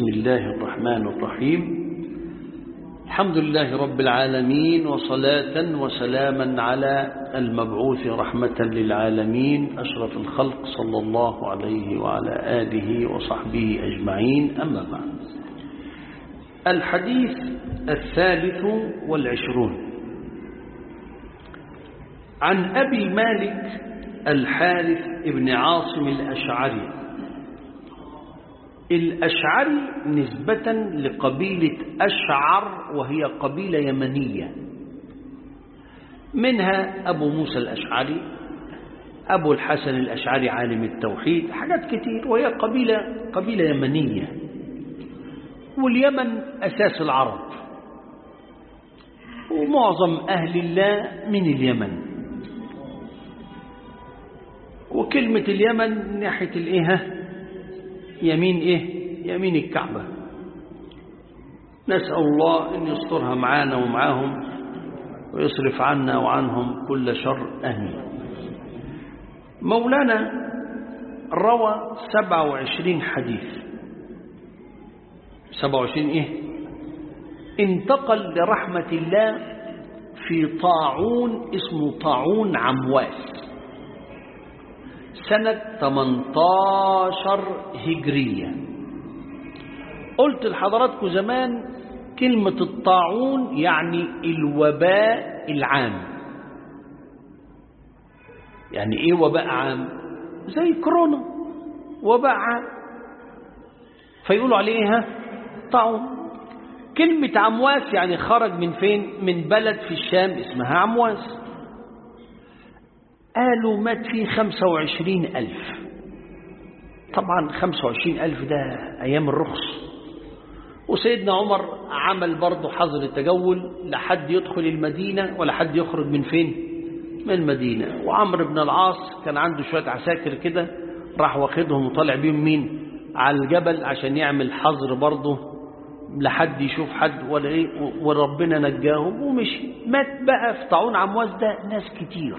بسم الله الرحمن الرحيم الحمد لله رب العالمين وصلاة وسلاما على المبعوث رحمة للعالمين أشرف الخلق صلى الله عليه وعلى آله وصحبه أجمعين أما بعد الحديث الثالث والعشرون عن أبي مالك الحارث ابن عاصم الأشعري الأشعري نسبة لقبيلة أشعر وهي قبيلة يمنية منها أبو موسى الأشعري أبو الحسن الأشعري عالم التوحيد حاجات كتير وهي قبيلة, قبيلة يمنية واليمن أساس العرب ومعظم أهل الله من اليمن وكلمة اليمن ناحية الإيه يمين إيه يمين الكعبة نسأل الله أن يسترها معانا ومعاهم ويصرف عنا وعنهم كل شر أمين مولانا روى 27 حديث 27 إيه انتقل لرحمة الله في طاعون اسمه طاعون عمواس سنة 18 هجرية قلت لحضراتكم زمان كلمة الطاعون يعني الوباء العام يعني ايه وباء عام زي كورونا وباء عام فيقولوا عليها طاعون كلمة عمواس يعني خرج من فين من بلد في الشام اسمها عمواس قالوا مات فيه خمسة وعشرين ألف طبعا خمسة وعشرين ألف ده أيام الرخص وسيدنا عمر عمل برضه حظر التجول لحد يدخل المدينة ولا حد يخرج من فين من المدينة وعمر بن العاص كان عنده شوية عساكر كده راح واخدهم وطالع بيهم مين على الجبل عشان يعمل حظر برضه لحد يشوف حد ولا ايه وربنا نجاهم ومشي مات بقى في طاعون عمواس ده ناس كتير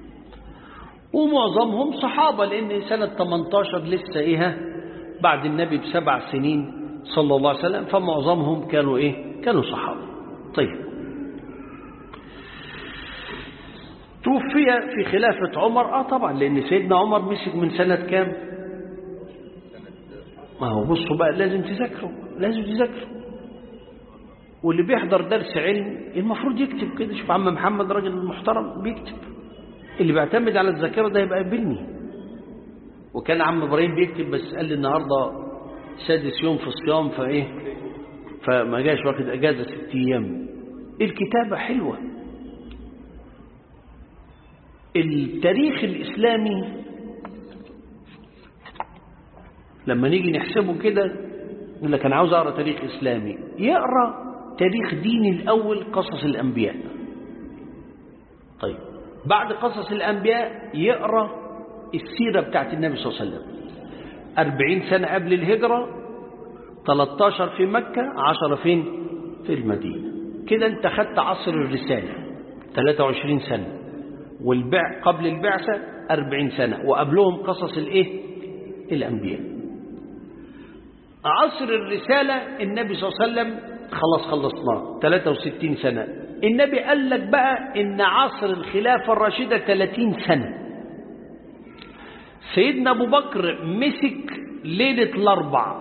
ومعظمهم صحابة لأن سنة 18 لسه إيه بعد النبي بسبع سنين صلى الله عليه وسلم فمعظمهم كانوا إيه كانوا صحابة طيب توفي في خلافة عمر آه طبعا لأن سيدنا عمر مسك من سنة كام ما هو بصوا بقى لازم تذاكروا لازم تذاكروا واللي بيحضر درس علم المفروض يكتب كده شوف عم محمد راجل محترم بيكتب اللي بيعتمد على الذاكرة ده يبقى يقابلني وكان عم ابراهيم بيكتب بس قال لي النهارده سادس يوم في الصيام فايه فما جاش واخد اجازه ست ايام الكتابه حلوه التاريخ الاسلامي لما نيجي نحسبه كده يقول لك انا عاوز اقرا تاريخ اسلامي يقرا تاريخ ديني الاول قصص الانبياء طيب بعد قصص الأنبياء يقرأ السيرة بتاعت النبي صلى الله عليه وسلم أربعين سنة قبل الهجرة 13 في مكة 10 فين في المدينة كده انت خدت عصر الرسالة 23 سنة والبع قبل البعثة 40 سنة وقبلهم قصص الايه الأنبياء عصر الرسالة النبي صلى الله عليه وسلم خلاص خلصناه 63 سنة النبي قال لك بقى ان عصر الخلافة الراشدة 30 سنة سيدنا ابو بكر مسك ليلة الاربع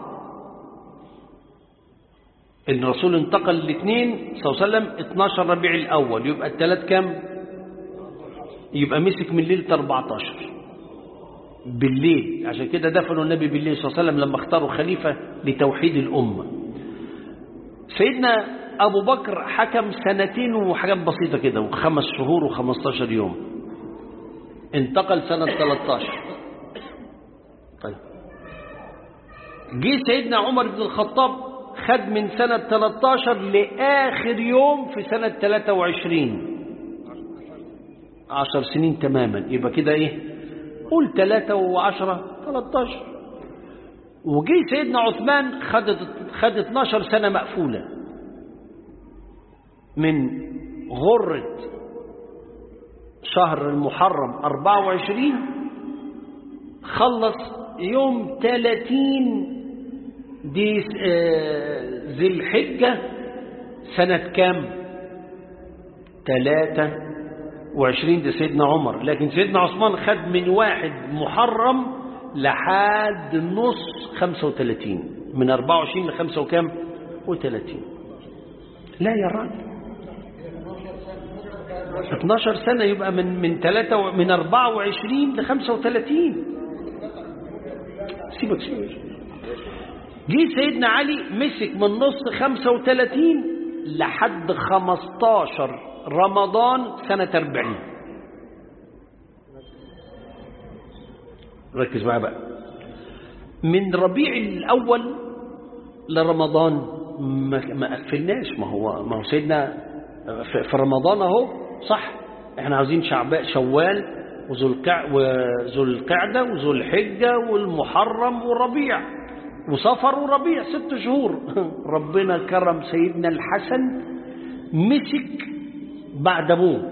ان الرسول انتقل الاثنين صلى الله عليه وسلم 12 ربيع الاول يبقى الثلاث كام يبقى مسك من ليلة 14 بالليل عشان كده دفنوا النبي بالليل صلى الله عليه وسلم لما اختاروا خليفة لتوحيد الأمة سيدنا أبو بكر حكم سنتين وحاجات بسيطة كده وخمس شهور وخمستاشر يوم انتقل سنة 13 طيب جه سيدنا عمر بن الخطاب خد من سنة 13 لآخر يوم في سنة 23 عشر سنين تماما يبقى كده ايه قول 3 وعشرة 13 وجه سيدنا عثمان خد خد 12 سنة مقفولة من غرة شهر المحرم 24 خلص يوم 30 دي ذي الحجة سنة كام ثلاثة وعشرين ده سيدنا عمر لكن سيدنا عثمان خد من واحد محرم لحد نص خمسة وثلاثين من أربعة وعشرين لخمسة وكام وثلاثين لا يا راجل 12 سنة يبقى من من 3 من 24 ل 35 سيبك سيبك جه سيدنا علي مسك من نص 35 لحد 15 رمضان سنة 40 ركز معايا بقى من ربيع الأول لرمضان ما ما قفلناش ما هو ما هو سيدنا في رمضان اهو صح احنا عاوزين شعباء شوال وذو القع وذو القعده وذو الحجه والمحرم والربيع وصفر وربيع ست شهور ربنا كرم سيدنا الحسن مسك بعد ابوه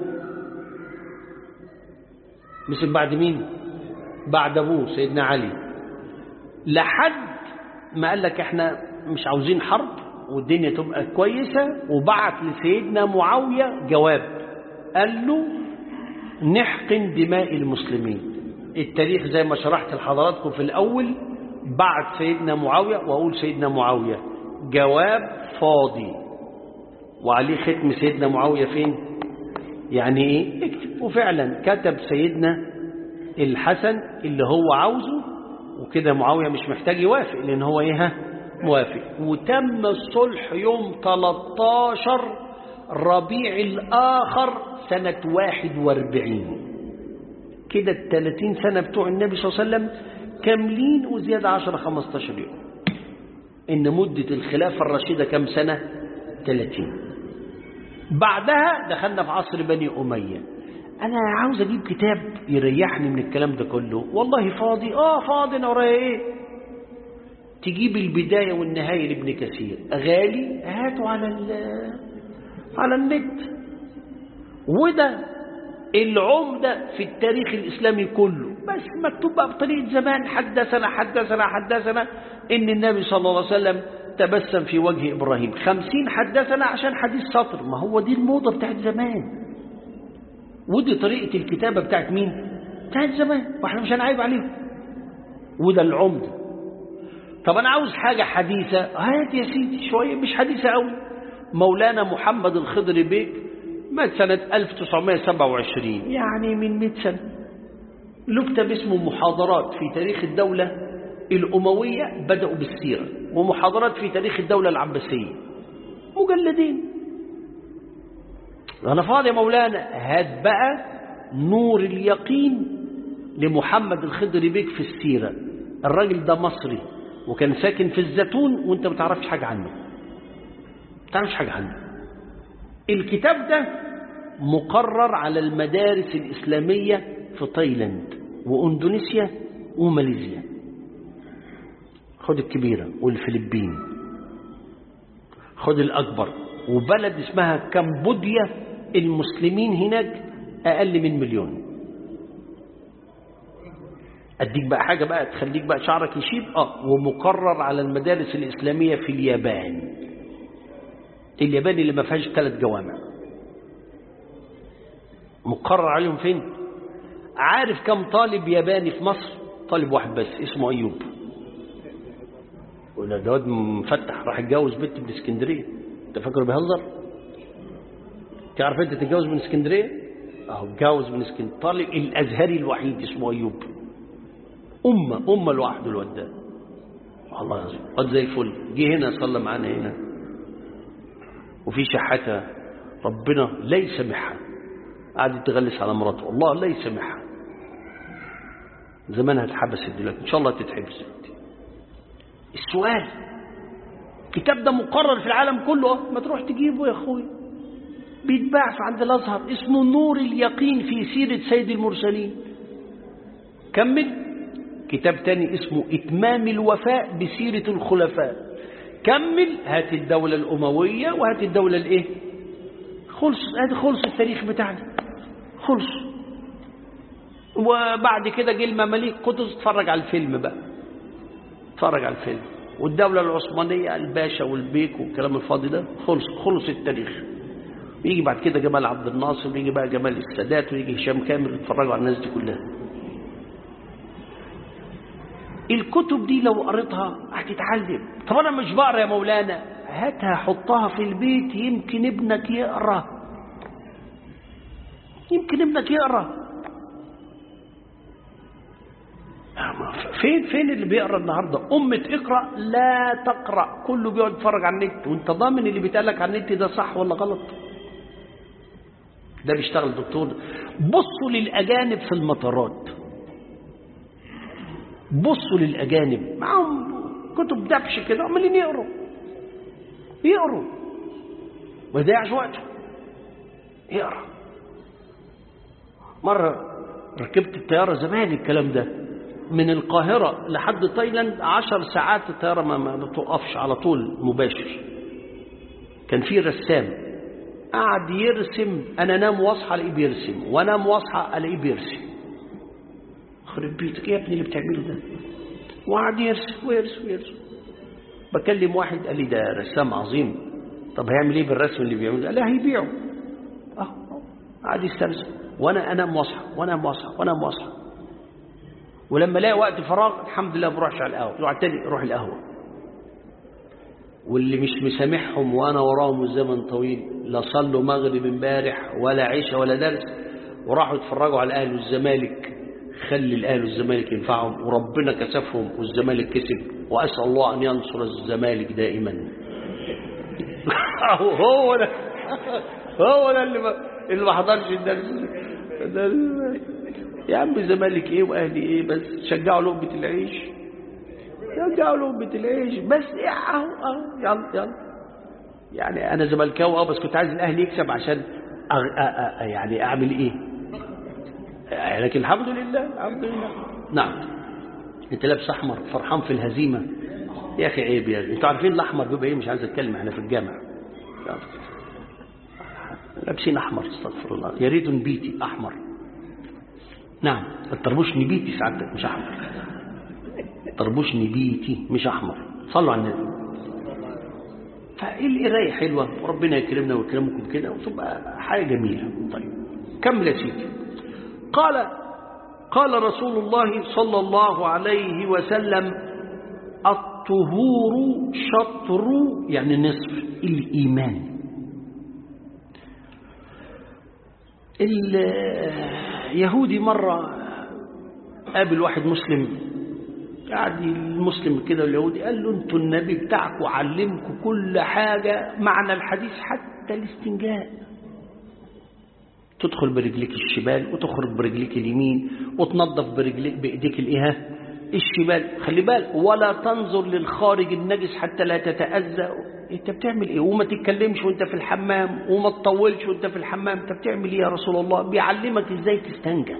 مسك بعد مين بعد ابوه سيدنا علي لحد ما قال لك احنا مش عاوزين حرب والدنيا تبقى كويسة وبعت لسيدنا معاوية جواب قال له نحقن دماء المسلمين التاريخ زي ما شرحت لحضراتكم في الأول بعت سيدنا معاوية وأقول سيدنا معاوية جواب فاضي وعليه ختم سيدنا معاوية فين يعني ايه اكتب وفعلا كتب سيدنا الحسن اللي هو عاوزه وكده معاوية مش محتاج يوافق لأن هو ايه موافق وتم الصلح يوم 13 ربيع الآخر سنة 41 كده ال 30 سنة بتوع النبي صلى الله عليه وسلم كاملين وزيادة 10 15 يوم إن مدة الخلافة الرشيدة كم سنة 30 بعدها دخلنا في عصر بني أمية أنا عاوز أجيب كتاب يريحني من الكلام ده كله والله فاضي آه فاضي أنا ورايا إيه تجيب البداية والنهاية لابن كثير غالي هاته على على النت وده العمدة في التاريخ الإسلامي كله بس مكتوب بقى بطريقة زمان حدثنا حدثنا حدثنا إن النبي صلى الله عليه وسلم تبسم في وجه إبراهيم خمسين حدثنا عشان حديث سطر ما هو دي الموضة بتاعت زمان ودي طريقة الكتابة بتاعت مين بتاعت زمان واحنا مش هنعيب عليهم وده العمدة طب أنا عاوز حاجة حديثة هات يا سيدي شوية مش حديثة قوي مولانا محمد الخضر بيك مات سنة 1927 يعني من 100 سنة له كتاب اسمه محاضرات في تاريخ الدولة الأموية بدأوا بالسيرة ومحاضرات في تاريخ الدولة العباسية مجلدين أنا فاضي يا مولانا هات بقى نور اليقين لمحمد الخضر بيك في السيرة الراجل ده مصري وكان ساكن في الزيتون وانت ما تعرفش حاجة عنه ما تعرفش حاجة عنه الكتاب ده مقرر على المدارس الإسلامية في تايلاند وإندونيسيا وماليزيا خد الكبيرة والفلبين خد الأكبر وبلد اسمها كمبوديا المسلمين هناك أقل من مليون أديك بقى حاجة بقى تخليك بقى شعرك يشيب آه ومقرر على المدارس الإسلامية في اليابان اليابان اللي ما فيهاش ثلاث جوامع مقرر عليهم فين عارف كم طالب ياباني في مصر طالب واحد بس اسمه أيوب ولا ده واد مفتح راح يتجوز بنت من اسكندريه انت فاكره بيهزر تعرف انت تتجوز من اسكندريه اهو اتجوز من اسكندريه طالب الازهري الوحيد اسمه ايوب امه امه لوحده الواد ده والله العظيم واد زي الفل جه هنا صلى معانا هنا وفي شحاته ربنا لا يسامحها قعدت تغلس على مراته الله لا يسامحها زمانها اتحبست دلوقتي ان شاء الله تتحبس السؤال الكتاب ده مقرر في العالم كله ما تروح تجيبه يا اخوي بيتباع في عند الازهر اسمه نور اليقين في سيرة سيد المرسلين كمل كتاب تاني اسمه اتمام الوفاء بسيرة الخلفاء كمل هات الدولة الأموية وهات الدولة الايه خلص هذا خلص التاريخ بتاعنا خلص وبعد كده جه المماليك قدس اتفرج على الفيلم بقى اتفرج على الفيلم والدولة العثمانية الباشا والبيك والكلام الفاضي ده خلص خلص التاريخ يجي بعد كده جمال عبد الناصر ويجي بقى جمال السادات ويجي هشام كامل يتفرجوا على الناس دي كلها الكتب دي لو قريتها هتتعلم طب انا مش بقرا يا مولانا هاتها حطها في البيت يمكن ابنك يقرا يمكن ابنك يقرا فين فين اللي بيقرا النهارده أمة اقرا لا تقرا كله بيقعد يتفرج على النت وانت ضامن اللي بيتقالك على النت ده صح ولا غلط ده بيشتغل دكتور بصوا للاجانب في المطارات بصوا للاجانب معاهم كتب دبش كده عمالين يقروا يقروا ما يضيعش وقته يقرا مره ركبت الطياره زمان الكلام ده من القاهرة لحد تايلاند عشر ساعات الطيارة ما, ما بتوقفش على طول مباشر كان في رسام قعد يرسم انا انام واصحى الاقيه بيرسم وانام واصحى الاقيه بيرسم خرب بيتك يا ابني اللي بتعمله ده وقعد يرسم ويرسم ويرسم بكلم واحد قال لي ده رسام عظيم طب هيعمل ايه بالرسم اللي بيعمله ده؟ قال لا هيبيعه اه قعد يسترسم وانا انام واصحى وانام واصحى وانام واصحى ولما الاقي وقت فراغ الحمد لله بروحش على القهوه يقعد تاني روح القهوه واللي مش مسامحهم وانا وراهم الزمن طويل لا صلوا مغرب امبارح ولا عشاء ولا درس وراحوا يتفرجوا على الاهلي والزمالك خلي الاهلي والزمالك ينفعهم وربنا كسفهم والزمالك كسب واسال الله ان ينصر الزمالك دائما هو ده هو ده اللي ما اللي ما حضرش الدرس ده يا عم الزمالك ايه واهلي ايه بس شجعوا لقمه العيش شجعوا لقمه العيش بس اهو اهو يلا يلا يعني انا زملكاوي اه بس كنت عايز الاهلي يكسب عشان أغ... أ... أ... يعني اعمل ايه لكن الحمد لله الحمد لله نعم انت لابس احمر فرحان في الهزيمه يا اخي عيب يا انتوا عارفين الاحمر بيبقى ايه مش عايز اتكلم احنا في الجامع لابسين احمر استغفر الله يا ريت نبيتي احمر نعم الطربوش نبيتي سعادتك مش احمر طربوش نبيتي مش احمر صلوا على النبي فالقرايه حلوه وربنا يكرمنا ويكرمكم كده وتبقى حاجه جميله طيب كمل يا سيدي قال قال رسول الله صلى الله عليه وسلم الطهور شطر يعني نصف الإيمان اليهودي مرة قابل واحد مسلم قاعد المسلم كده اليهودي قال له انتوا النبي بتاعكم علمكم كل حاجة معنى الحديث حتى الاستنجاء تدخل برجليك الشمال وتخرج برجليك اليمين وتنظف برجليك بايديك الايه الشمال خلي بالك ولا تنظر للخارج النجس حتى لا تتأذى انت بتعمل ايه وما تتكلمش وانت في الحمام وما تطولش وانت في الحمام انت بتعمل ايه يا رسول الله بيعلمك ازاي تستنجى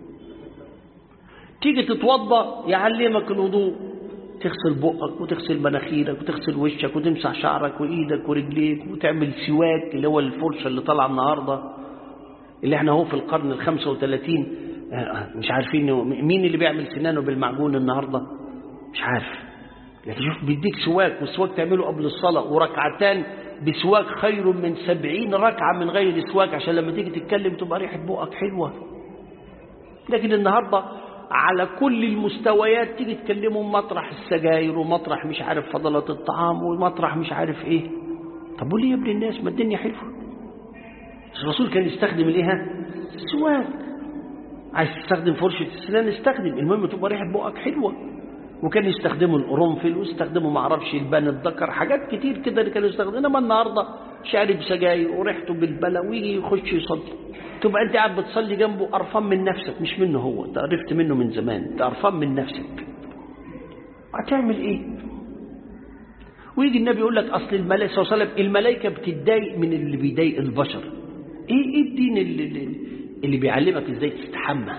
تيجي تتوضا يعلمك الوضوء تغسل بقك وتغسل مناخيرك وتغسل وشك وتمسح شعرك وايدك ورجليك وتعمل سواك اللي هو الفرشه اللي طالعه النهارده اللي احنا هو في القرن ال 35 مش عارفين مين اللي بيعمل سنانه بالمعجون النهارده مش عارف لكن شوف بيديك سواك والسواك تعمله قبل الصلاة وركعتان بسواك خير من سبعين ركعة من غير سواك عشان لما تيجي تتكلم تبقى ريحة بقك حلوة لكن النهاردة على كل المستويات تيجي تكلموا مطرح السجاير ومطرح مش عارف فضلات الطعام ومطرح مش عارف ايه طب وليه يا ابن الناس ما الدنيا حلوه الرسول كان يستخدم الايه السواك عايز تستخدم فرشة السنان استخدم المهم تبقى ريحة بقك حلوة وكان يستخدموا القرنفل ويستخدموا ما اعرفش البان الذكر حاجات كتير كده اللي كانوا يستخدموا انما النهارده شارب سجاير وريحته بالبلا ويجي يخش يصلي تبقى انت قاعد بتصلي جنبه قرفان من نفسك مش منه هو انت عرفت منه من زمان انت قرفان من نفسك هتعمل ايه ويجي النبي يقول لك اصل الملائكه صلى الله عليه وسلم الملائكه بتتضايق من اللي بيضايق البشر ايه ايه الدين اللي, اللي, اللي بيعلمك ازاي تستحمى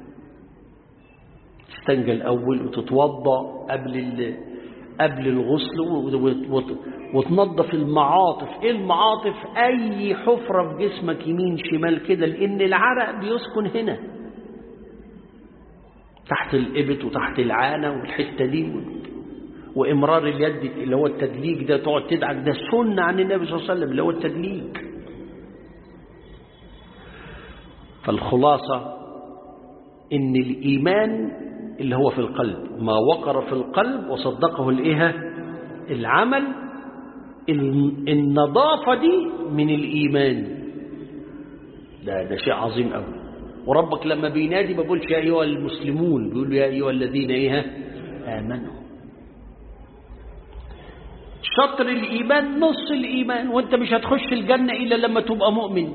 تستنجى الاول وتتوضا قبل قبل الغسل وتنظف المعاطف ايه المعاطف اي حفره في جسمك يمين شمال كده لان العرق بيسكن هنا تحت الابط وتحت العانه والحته دي وإمرار اليد اللي هو التدليك ده تقعد تدعك ده سنة عن النبي صلى الله عليه وسلم اللي هو التدليك فالخلاصة إن الإيمان اللي هو في القلب ما وقر في القلب وصدقه الإيه العمل النظافة دي من الإيمان ده ده شيء عظيم قوي وربك لما بينادي ما بيقولش يا أيها المسلمون بيقول يا أيها الذين إيه آمنوا شطر الإيمان نص الإيمان وانت مش هتخش الجنة إلا لما تبقى مؤمن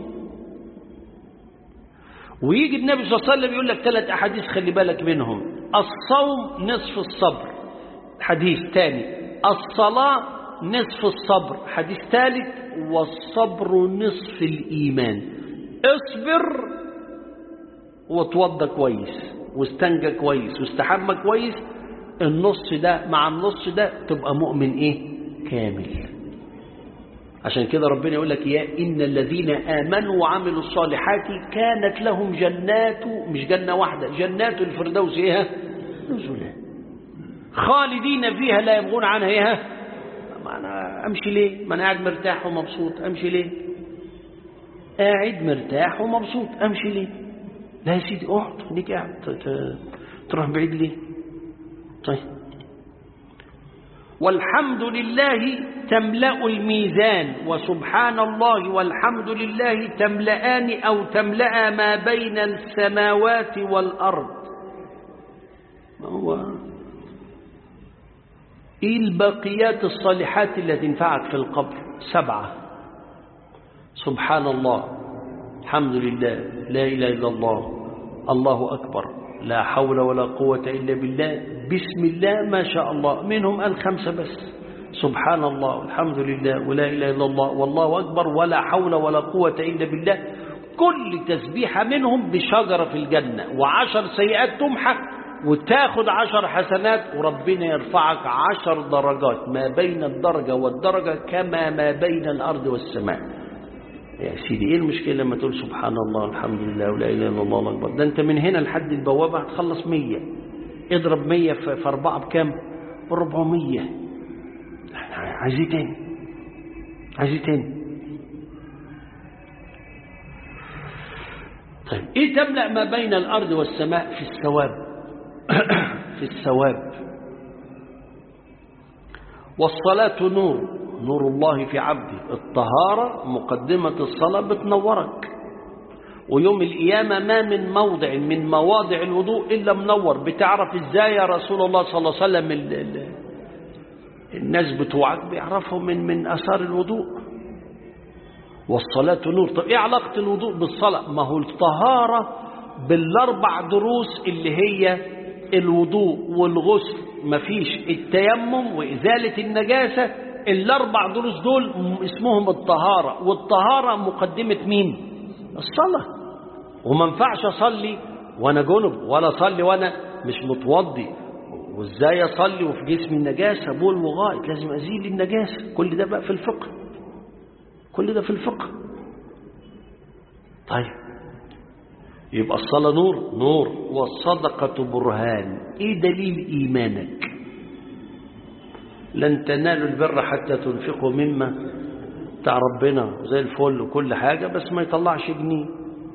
ويجي النبي صلى الله عليه وسلم يقول لك ثلاث أحاديث خلي بالك منهم الصوم نصف الصبر حديث ثاني الصلاة نصف الصبر حديث ثالث والصبر نصف الإيمان اصبر وتوضى كويس واستنجى كويس واستحمى كويس النص ده مع النص ده تبقى مؤمن ايه كامل عشان كده ربنا يقول لك يا إن الذين آمنوا وعملوا الصالحات كانت لهم جنات مش جنة واحدة جنات الفردوس إيه نزلا خالدين فيها لا يبغون عنها إيه ما أنا أمشي ليه ما أنا قاعد مرتاح ومبسوط أمشي ليه قاعد مرتاح ومبسوط أمشي ليه لا يا سيدي اقعد خليك قاعد تروح بعيد ليه طيب والحمد لله تملأ الميزان وسبحان الله والحمد لله تملأان أو تملأ ما بين السماوات والأرض ما هو إيه الباقيات الصالحات التي تنفعك في القبر سبعة سبحان الله الحمد لله لا إله إلا الله الله أكبر لا حول ولا قوة إلا بالله بسم الله ما شاء الله منهم الخمسة بس سبحان الله والحمد لله ولا إله إلا الله والله أكبر ولا حول ولا قوة إلا بالله كل تسبيحة منهم بشجرة في الجنة وعشر سيئات تمحى وتاخد عشر حسنات وربنا يرفعك عشر درجات ما بين الدرجة والدرجة كما ما بين الأرض والسماء يا سيدي ايه المشكلة لما تقول سبحان الله الحمد لله ولا إله إلا الله الله أكبر ده أنت من هنا لحد البوابة هتخلص مية اضرب مية في أربعة بكام بربعمية عايزين تاني عايزين تاني طيب ايه تملأ ما بين الأرض والسماء في الثواب في الثواب والصلاة نور نور الله في عبده الطهارة مقدمة الصلاة بتنورك ويوم القيامة ما من موضع من مواضع الوضوء إلا منور بتعرف إزاي يا رسول الله صلى الله عليه وسلم ال ال الناس بتوعك بيعرفوا من من أثار الوضوء والصلاة نور طب إيه علاقة الوضوء بالصلاة ما هو الطهارة بالأربع دروس اللي هي الوضوء والغسل مفيش التيمم وإزالة النجاسة الأربع دروس دول اسمهم الطهارة والطهارة مقدمة مين الصلاة وما ينفعش أصلي وأنا جنب ولا أصلي وأنا مش متوضي وإزاي أصلي وفي جسمي النجاسة بول وغائط لازم أزيل النجاسة كل ده بقى في الفقه كل ده في الفقه طيب يبقى الصلاة نور نور والصدقة برهان ايه دليل ايمانك لن تنالوا البر حتى تنفقوا مما بتاع ربنا زي الفل وكل حاجة بس ما يطلعش جنيه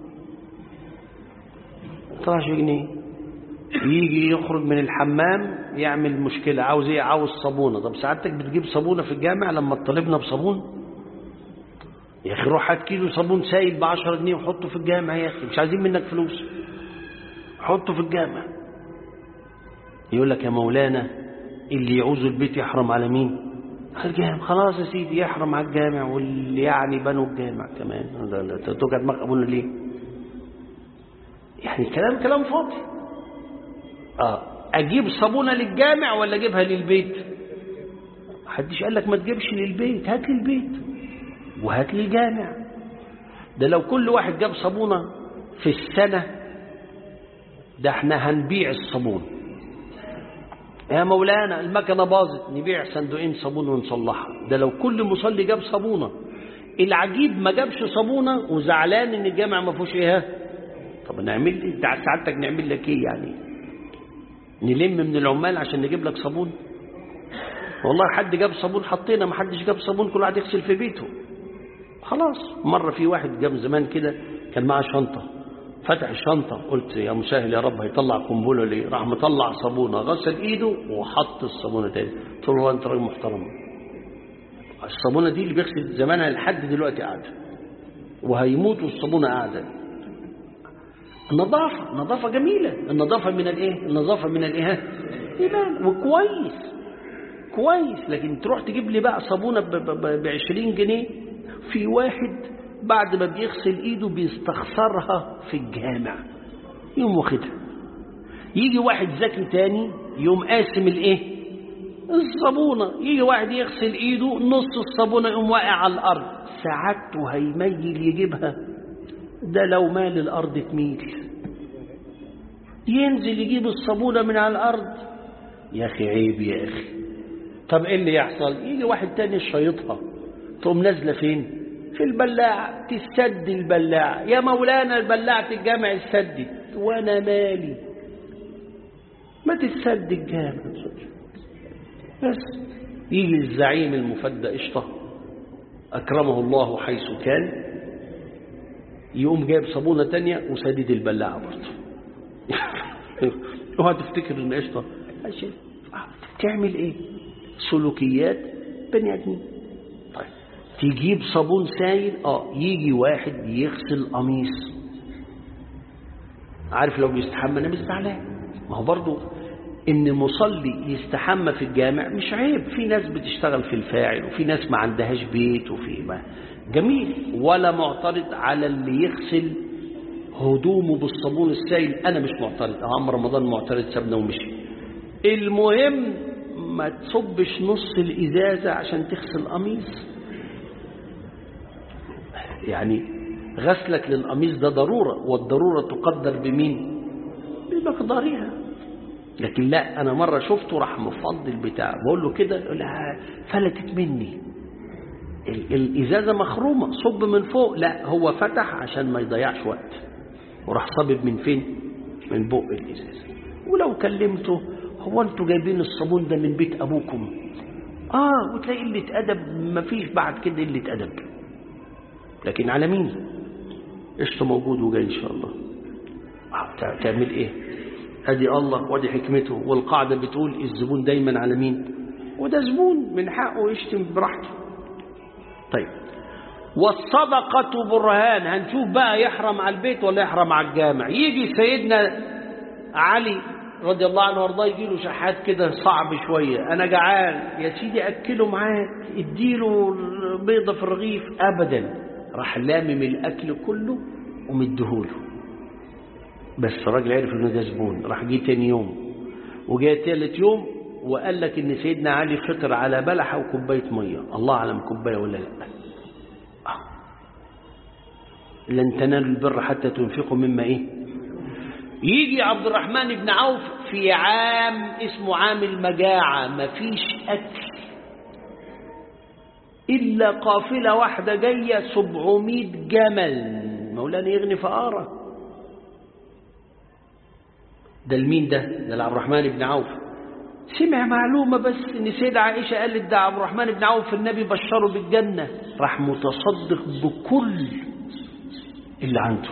ما يطلعش جنيه يجي يخرج من الحمام يعمل مشكلة عاوز ايه عاوز صابونة طب سعادتك بتجيب صابونة في الجامع لما تطالبنا بصابون يا اخي روح هات كيلو صابون سايل ب 10 جنيه وحطه في الجامع يا اخي مش عايزين منك فلوس حطه في الجامع يقول لك يا مولانا اللي يعوز البيت يحرم على مين الجامع خلاص يا سيدي يحرم على الجامع واللي يعني بنوا الجامع كمان توجع دماغ ابونا ليه يعني كلام كلام فاضي اه اجيب صابونه للجامع ولا اجيبها للبيت محدش قال لك ما تجيبش للبيت هات للبيت وهات لي الجامع ده لو كل واحد جاب صابونة في السنة ده احنا هنبيع الصابون يا مولانا المكنة باظت نبيع صندوقين صابون ونصلحها ده لو كل مصلي جاب صابونة العجيب ما جابش صابونة وزعلان ان الجامع ما فيهوش ايه طب نعمل ايه سعادتك نعمل لك ايه يعني نلم من العمال عشان نجيب لك صابون والله حد جاب صابون حطينا ما حدش جاب صابون كل واحد يغسل في بيته خلاص مرة في واحد جاب زمان كده كان معاه شنطة فتح الشنطة قلت يا مسهل يا رب هيطلع قنبله ليه راح مطلع صابونة غسل ايده وحط الصابونة تاني قلت له انت راجل محترم الصابونة دي اللي بيغسل زمانها لحد دلوقتي قاعدة وهيموت والصابونة قاعدة النظافة نظافة جميلة النظافة من الايه النظافة من الايه ايمان وكويس كويس لكن تروح تجيب لي بقى صابونة ب 20 جنيه في واحد بعد ما بيغسل ايده بيستخسرها في الجامع يقوم واخدها يجي واحد ذكي تاني يقوم قاسم الايه الصابونة يجي واحد يغسل ايده نص الصابونة يقوم واقع على الارض سعادته هيميل يجيبها ده لو مال الارض تميل ينزل يجيب الصابونة من على الارض يا اخي عيب يا اخي طب ايه اللي يحصل يجي واحد تاني شيطها تقوم نازله فين في البلاعة تسد البلاعة يا مولانا البلاعة الجامع السدد وانا مالي ما تسد الجامع بس يجي الزعيم المفدى قشطة أكرمه الله حيث كان يقوم جايب صابونة تانية وسدد البلاعة برضه اوعى تفتكر ان قشطة تعمل ايه سلوكيات بني ادمين طيب تجيب صابون سايل اه يجي واحد يغسل قميص عارف لو بيستحمى انا مش زعلان ما هو برضه ان مصلي يستحمى في الجامع مش عيب في ناس بتشتغل في الفاعل وفي ناس ما عندهاش بيت وفي ما جميل ولا معترض على اللي يغسل هدومه بالصابون السائل انا مش معترض عم رمضان معترض سابنا ومشي المهم ما تصبش نص الازازه عشان تغسل قميص يعني غسلك للقميص ده ضروره والضروره تقدر بمين بمقدارها لكن لا انا مره شفته راح مفضل بتاع بقول له كده يقول لها فلتت مني الازازه مخرومه صب من فوق لا هو فتح عشان ما يضيعش وقت وراح صابب من فين من بق الازازه ولو كلمته هو انتوا جايبين الصابون ده من بيت ابوكم اه وتلاقي قله ادب مفيش بعد كده قله ادب لكن على مين قشطه موجود وجاي ان شاء الله آه تعمل ايه ادي الله وادي حكمته والقاعده بتقول الزبون دايما على مين وده زبون من حقه يشتم براحته طيب والصدقة برهان هنشوف بقى يحرم على البيت ولا يحرم على الجامع يجي سيدنا علي رضي الله عنه وارضاه يجي له شحات كده صعب شوية أنا جعان يا سيدي أكله معاك اديله بيضة في الرغيف أبدا راح لامم الأكل كله ومديهوله بس الراجل عرف انه ده زبون راح جه تاني يوم وجاء تالت يوم وقال لك ان سيدنا علي فطر على بلحه وكوبايه ميه الله اعلم كوبايه ولا لا آه. لن تنالوا البر حتى تنفقوا مما ايه يجي عبد الرحمن بن عوف في عام اسمه عام المجاعه مفيش اكل الا قافله واحده جايه 700 جمل مولانا يغني فقاره ده المين ده ده عبد الرحمن بن عوف سمع معلومة بس ان سيدة عائشة قالت ده عبد الرحمن بن عوف النبي بشره بالجنة راح متصدق بكل اللي عنده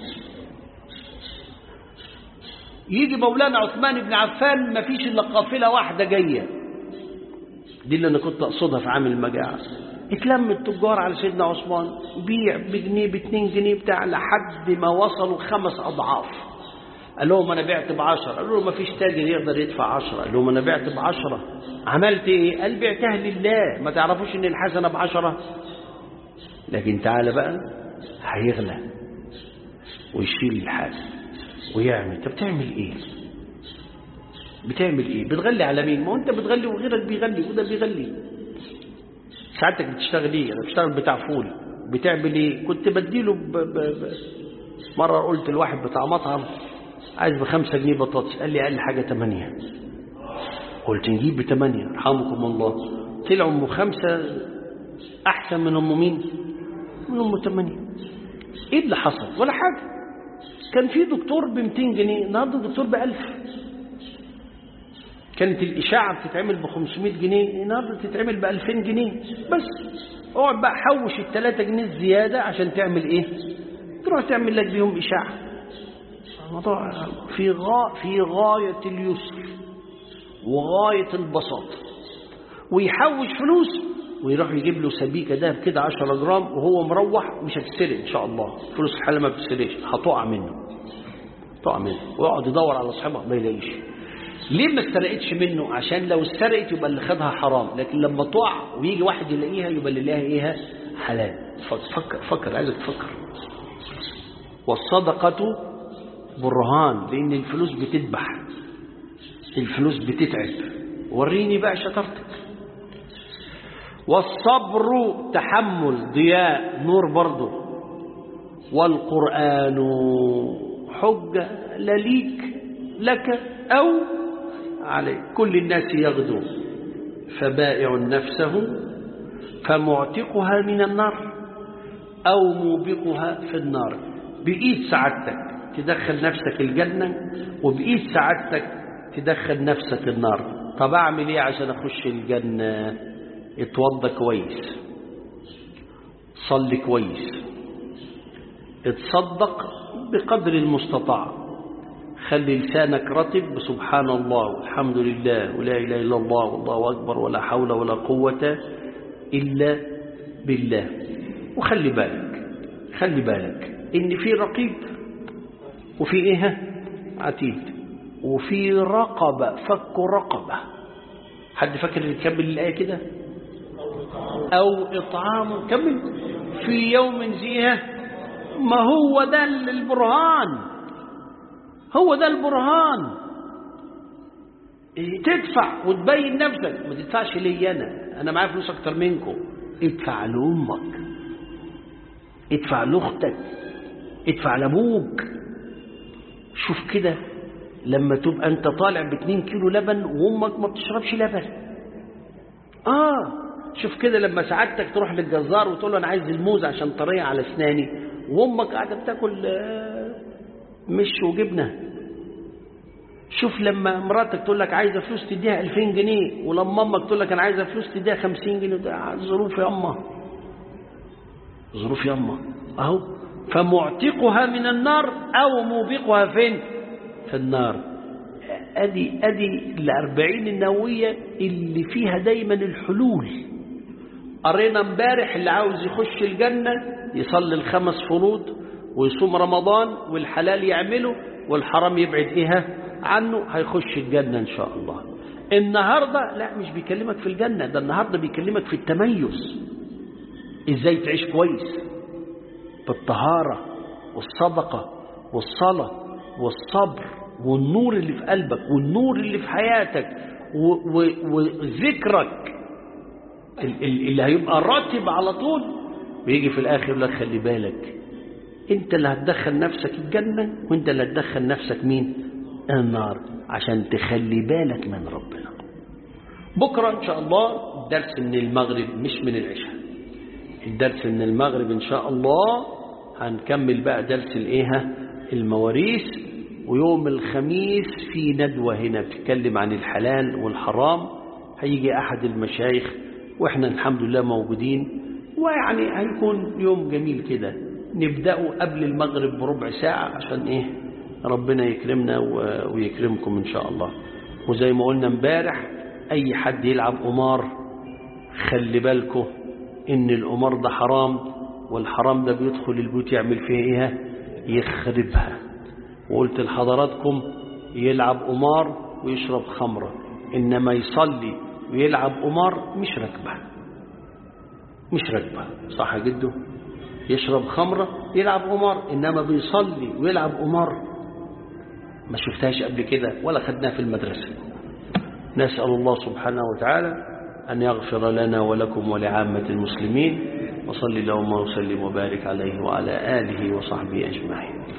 يجي مولانا عثمان بن عفان ما فيش الا قافلة واحدة جاية دي اللي انا كنت اقصدها في عام المجاعة اتلم التجار على سيدنا عثمان بيع بجنيه باتنين جنيه بتاع لحد ما وصلوا خمس اضعاف قال لهم انا بعت بعشرة قالوا له ما فيش تاجر يقدر يدفع عشرة قال لهم انا بعت بعشرة عملت ايه قال بعتها لله ما تعرفوش ان الحسنة بعشرة لكن تعالى بقى هيغلى ويشيل الحاجة ويعمل طب بتعمل ايه بتعمل ايه بتغلي على مين ما هو انت بتغلي وغيرك بيغلي وده بيغلي ساعتك بتشتغل ايه انا بشتغل بتاع فول بتعمل ايه كنت بديله ب... ب... ب... مرة قلت لواحد بتاع مطعم عايز بخمسة جنيه بطاطس قال لي أقل حاجة تمانية قلت نجيب بتمانية رحمكم الله طلعوا أم خمسة أحسن من أم مين من أم تمانية إيه اللي حصل ولا حاجة كان في دكتور ب 200 جنيه النهارده الدكتور ب 1000 كانت الإشاعة بتتعمل ب 500 جنيه النهارده تتعمل ب 2000 جنيه بس اقعد بقى حوش ال 3 جنيه الزيادة عشان تعمل إيه؟ تروح تعمل لك بيهم إشاعة الموضوع في غا في غاية اليسر وغاية البساطة ويحوش فلوس ويروح يجيب له سبيكة دهب كده 10 جرام وهو مروح مش هتسرق إن شاء الله فلوس الحالة ما بتسرقش هتقع منه تقع منه ويقعد يدور على أصحابها ما يلاقيش ليه ما استرقتش منه عشان لو استرقت يبقى اللي خدها حرام لكن لما تقع ويجي واحد يلاقيها يبقى اللي لها ايه حلال فكر فكر عايزك تفكر والصدقة برهان لأن الفلوس بتذبح الفلوس بتتعب وريني بقى شطارتك والصبر تحمل ضياء نور برضه والقرآن حجة لا ليك لك أو عليك كل الناس يغدو فبائع نفسه فمعتقها من النار أو موبقها في النار بإيد سعادتك تدخل نفسك الجنة وبإيد سعادتك تدخل نفسك النار طب أعمل إيه عشان أخش الجنة اتوضى كويس صلي كويس اتصدق بقدر المستطاع خلي لسانك رطب بسبحان الله والحمد لله ولا إله إلا الله والله أكبر ولا حول ولا قوة إلا بالله وخلي بالك خلي بالك إن في رقيب وفي إيه عتيد وفي رقبة فك رقبة حد فاكر يكمل الآية كده أو إطعام كمل في يوم زيها ما هو ده البرهان هو ده البرهان تدفع وتبين نفسك ما تدفعش لي أنا أنا معايا فلوس أكتر منكم ادفع لأمك ادفع لأختك ادفع لأبوك شوف كده لما تبقى أنت طالع باتنين كيلو لبن وأمك ما بتشربش لبن آه شوف كده لما سعادتك تروح للجزار وتقول له أنا عايز الموز عشان طرية على أسناني وأمك قاعدة بتاكل مش وجبنة شوف لما مراتك تقول لك عايزة فلوس تديها 2000 جنيه ولما أمك تقول لك أنا عايزة فلوس تديها 50 جنيه ظروف يا أمه ظروف يا أمه أهو فمعتقها من النار أو موبقها فين في النار أدي أدي الأربعين النووية اللي فيها دايما الحلول قرينا امبارح اللي عاوز يخش الجنة يصلي الخمس فروض ويصوم رمضان والحلال يعمله والحرام يبعد إيه عنه هيخش الجنة إن شاء الله النهاردة لا مش بيكلمك في الجنة ده النهاردة بيكلمك في التميز إزاي تعيش كويس بالطهارة والصدقة والصلاة والصبر والنور اللي في قلبك والنور اللي في حياتك وذكرك اللي هيبقى راتب على طول بيجي في الآخر لك خلي بالك انت اللي هتدخل نفسك الجنة وانت اللي هتدخل نفسك مين النار عشان تخلي بالك من ربنا بكرة ان شاء الله درس من المغرب مش من العشاء الدرس من المغرب ان شاء الله هنكمل بقى درس الايه المواريث ويوم الخميس في ندوة هنا بتتكلم عن الحلال والحرام هيجي أحد المشايخ وإحنا الحمد لله موجودين ويعني هيكون يوم جميل كده نبدأه قبل المغرب بربع ساعة عشان إيه ربنا يكرمنا ويكرمكم إن شاء الله وزي ما قلنا امبارح أي حد يلعب قمار خلي بالكم إن القمار ده حرام والحرام ده بيدخل البيوت يعمل فيها إيه يخربها وقلت لحضراتكم يلعب قمار ويشرب خمرة إنما يصلي ويلعب قمار مش راكبة مش راكبة صح جده يشرب خمرة يلعب قمار إنما بيصلي ويلعب قمار ما شفتهاش قبل كده ولا خدناها في المدرسة نسأل الله سبحانه وتعالى أن يغفر لنا ولكم ولعامة المسلمين وصلي اللهم وسلم وبارك عليه وعلى آله وصحبه أجمعين